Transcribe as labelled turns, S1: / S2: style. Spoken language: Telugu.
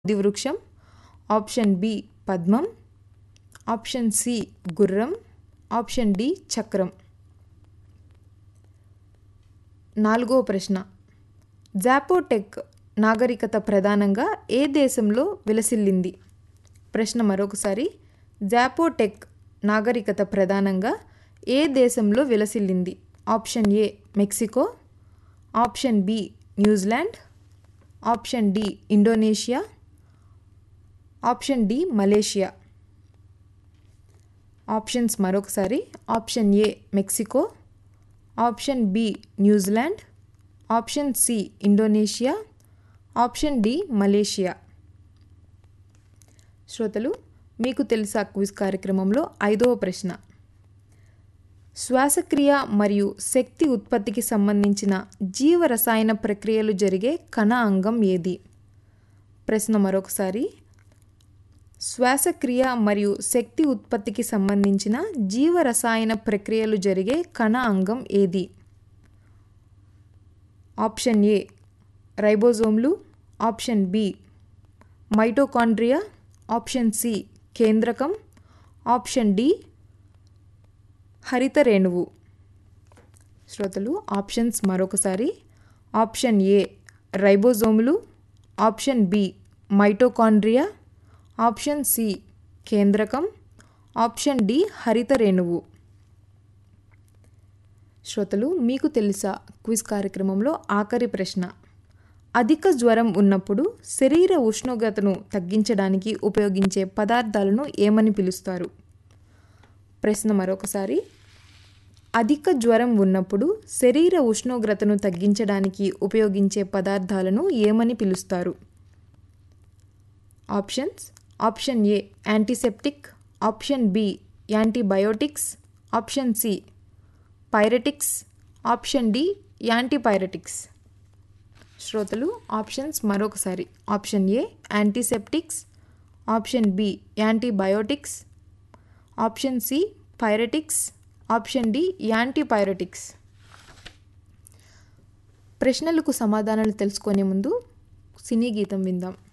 S1: వృక్షం ఆప్షన్ బి పద్మం ఆప్షన్ సి గుర్రం ఆప్షన్ డి చక్రం నాలుగో ప్రశ్న జాపోటెక్ నాగరికత ప్రధానంగా ఏ దేశంలో విలసిల్లింది ప్రశ్న మరొకసారి జాపోటెక్ నాగరికత ప్రధానంగా ఏ దేశంలో విలసిల్లింది option A Mexico option B New Zealand option D Indonesia option D Malaysia options మరొకసారి option A Mexico option B New Zealand option C Indonesia option D Malaysia శ్రోతలు మీకు తెలుసా క్విజ్ కార్యక్రమంలో ఐదవ ప్రశ్న శ్వాసక్రియ మరియు శక్తి ఉత్పత్తికి సంబంధించిన జీవరసాయన ప్రక్రియలు జరిగే కణ అంగం ఏది ప్రశ్న మరొకసారి శ్వాసక్రియ మరియు శక్తి ఉత్పత్తికి సంబంధించిన జీవరసాయన ప్రక్రియలు జరిగే కణ అంగం ఏది ఆప్షన్ ఏ రైబోజోమ్లు option B mitochondria option C కేంద్రకం ఆప్షన్ డి హరిత రేణువు శ్రోతలు ఆప్షన్స్ మరొకసారి ఆప్షన్ ఏ రైబోజోములు option B mitochondria option C కేంద్రకం ఆప్షన్ డి హరిత రేణువు శ్రోతలు మీకు తెలుసా క్విజ్ కార్యక్రమంలో ఆఖరి ప్రశ్న అధిక జ్వరం ఉన్నప్పుడు శరీర ఉష్ణోగ్రతను తగ్గించడానికి ఉపయోగించే పదార్థాలను ఏమని పిలుస్తారు ప్రశ్న మరొకసారి అధిక జ్వరం ఉన్నప్పుడు శరీర ఉష్ణోగ్రతను తగ్గించడానికి ఉపయోగించే పదార్థాలను ఏమని పిలుస్తారు options option A antiseptic option B antibiotics option C pyretics option D antipyretics శ్రోతలు ఆప్షన్స్ మరొకసారి option A antiseptics option B antibiotics option C pyretics option D antipyretics ప్రశ్నలకు సమాధానాలు తెలుసుకునే ముందు సినీ గీతం విందాం